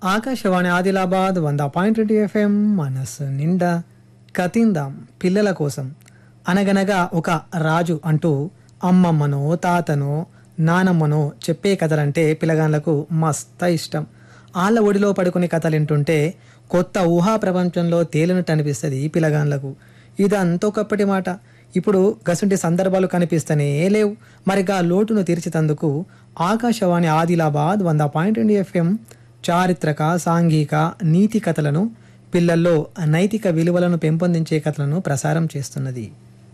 ఆకాశవాణి ఆదిలాబాద్ వంద పాయింట్ రెండు ఎఫ్ఎం మనసు నిండా కతిందాం పిల్లల కోసం అనగనగా ఒక రాజు అంటూ అమ్మమ్మనో తాతనో నానమ్మనో చెప్పే కథలంటే పిల్లగాళ్ళకు మస్త ఇష్టం వాళ్ళ ఒడిలో పడుకునే కథలు వింటుంటే కొత్త ఊహా ప్రపంచంలో తేలినట్టు అనిపిస్తుంది ఈ పిల్లగాళ్ళకు ఇదంతా ఒకప్పటి మాట ఇప్పుడు గసుంటి సందర్భాలు కనిపిస్తూనే లేవు మరిగా లోటును తీర్చితందుకు ఆకాశవాణి ఆదిలాబాద్ వంద పాయింట్ రెండు ఎఫ్ఎం చారిత్రక సాంఘిక నీతి కథలను పిల్లల్లో నైతిక విలువలను పెంపొందించే కథలను ప్రసారం చేస్తున్నది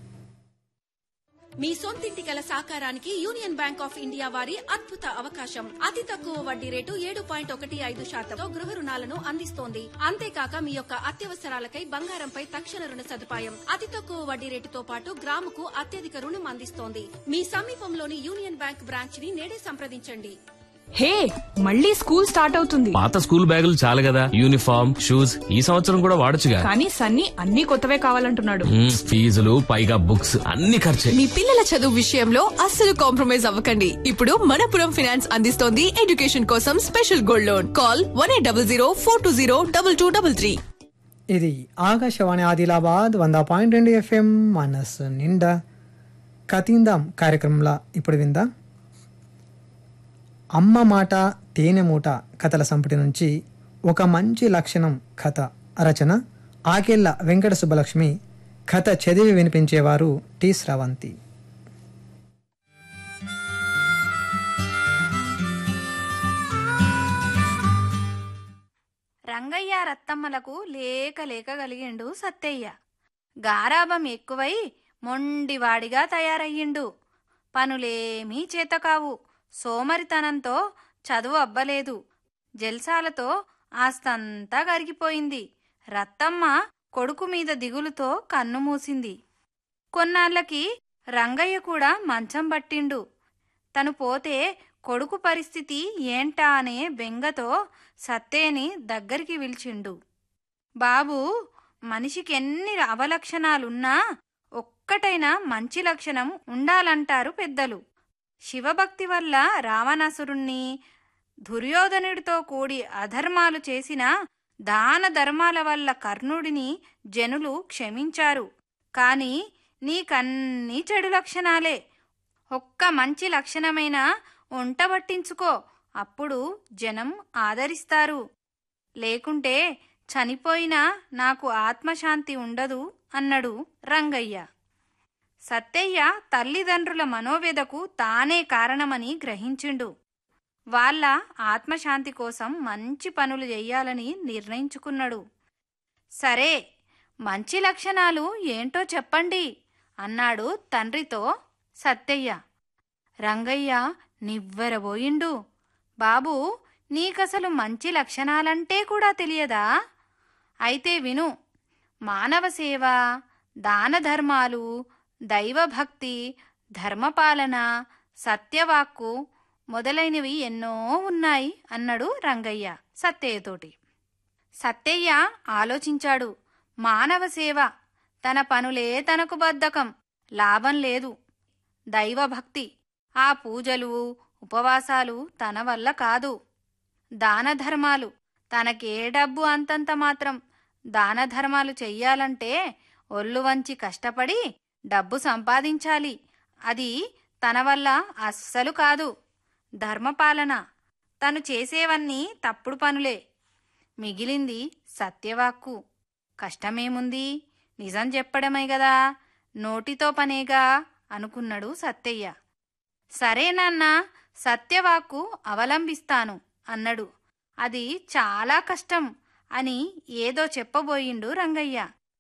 మీ సొంతింటి కల సాకారానికి యూనియన్ బ్యాంక్ ఆఫ్ ఇండియా వారి అద్భుత అవకాశం అతి తక్కువ వడ్డీ రేటు ఏడు పాయింట్ ఒకటి ఐదు శాతంతో గృహ రుణాలను అందిస్తోంది అంతేకాక మీ యొక్క అత్యవసరాలకై బంగారంపై తక్షణ రుణ సదుపాయం అతి తక్కువ వడ్డీ రేటుతో పాటు గ్రాముకు అత్యధిక రుణం అందిస్తోంది మీ సమీపంలోని యూనియన్ బ్యాంక్ బ్రాంచ్ ని నేడే సంప్రదించండి హే మళ్ళీ స్కూల్ స్టార్ట్ అవుతుంది పాత స్కూల్ బ్యాగులు చాలు కదా యూనిఫామ్ షూస్ ఈ సంవత్సరం కూడా వాడొచ్చుగా కానీ సన్నీ అన్ని కొత్తవే కావాలంటున్నాడు మ్మ్, ఫీజులు పైగా బుక్స్ అన్ని ఖర్చే మీ పిల్లల చదువు విషయంలో అస్సలు కాంప్రమైజ్ అవ్వకండి ఇప్పుడు మనపురం ఫైనాన్స్ అందిస్తోంది ఎడ్యుకేషన్ కోసం special gold loan call one eight double zero four two zero double two double three ఇది ఆకాశవాణి ఆదిలాబాద్ వంద పాయింట్ రెండు ఎఫ్ఎం మనసు నిండా కతిందాం కార్యక్రమంలో ఇప్పుడు విందా అమ్మ మాట తేనె మూట కథల సంపుటి నుంచి ఒక మంచి లక్షణం కథ రచన ఆకెళ్ళ వెంకట సుబ్బలక్ష్మి కథ చదివి వినిపించేవారు టి స్రవంతి రంగయ్య రత్తమ్మలకు లేక లేక కలిగిండు సత్తయ్య గారాబం ఎక్కువై మొండివాడిగా తయారయ్యిండు పనులేమీ చేతకావు సోమరితనంతో చదువు అబ్బలేదు జల్సాలతో ఆస్తంతా కరిగిపోయింది రత్తమ్మ కొడుకు మీద దిగులుతో కన్ను మూసింది కొన్నాళ్ళకి రంగయ్య కూడా మంచం పట్టిండు తను పోతే కొడుకు పరిస్థితి ఏంటా అనే బెంగతో సత్తేని దగ్గరికి పిలిచిండు బాబు మనిషికి ఎన్ని అవలక్షణాలున్నా ఒక్కటైనా మంచి లక్షణం ఉండాలంటారు పెద్దలు శివభక్తి వల్ల రావణాసురుణ్ణి దుర్యోధనుడితో కూడి అధర్మాలు చేసిన దాన ధర్మాల వల్ల కర్ణుడిని జనులు క్షమించారు కాని నీకన్నీ చెడు లక్షణాలే ఒక్క మంచి లక్షణమైన వంటబట్టించుకో అప్పుడు జనం ఆదరిస్తారు లేకుంటే చనిపోయినా నాకు ఆత్మశాంతి ఉండదు అన్నడు రంగయ్య సత్తయ్య తల్లిదండ్రుల మనోవేదకు తానే కారణమని గ్రహించిండు వాళ్ళ ఆత్మశాంతి కోసం మంచి పనులు చెయ్యాలని నిర్ణయించుకున్నాడు సరే మంచి లక్షణాలు ఏంటో చెప్పండి అన్నాడు తండ్రితో సత్తయ్య రంగయ్య నివ్వెరబోయిండు బాబు నీకసలు మంచి లక్షణాలంటే కూడా తెలియదా అయితే విను మానవ సేవ దాన ధర్మాలు దైవభక్తి ధర్మపాలన సత్యవాక్కు మొదలైనవి ఎన్నో ఉన్నాయి అన్నాడు రంగయ్య సత్తయ్యతోటి సత్తయ్య ఆలోచించాడు మానవ సేవ తన పనులే తనకు బద్ధకం లాభం లేదు దైవభక్తి ఆ పూజలు ఉపవాసాలు తన వల్ల కాదు దాన ధర్మాలు తనకే డబ్బు అంతంత మాత్రం దాన ధర్మాలు చెయ్యాలంటే ఒళ్ళు వంచి కష్టపడి డబ్బు సంపాదించాలి అది తన వల్ల అస్సలు కాదు ధర్మపాలన తను చేసేవన్నీ తప్పుడు పనులే మిగిలింది సత్యవాక్కు కష్టమేముంది నిజం చెప్పడమే గదా నోటితో పనేగా అనుకున్నాడు సత్తయ్య సరే నాన్న సత్యవాక్కు అవలంబిస్తాను అన్నడు అది చాలా కష్టం అని ఏదో చెప్పబోయిండు రంగయ్య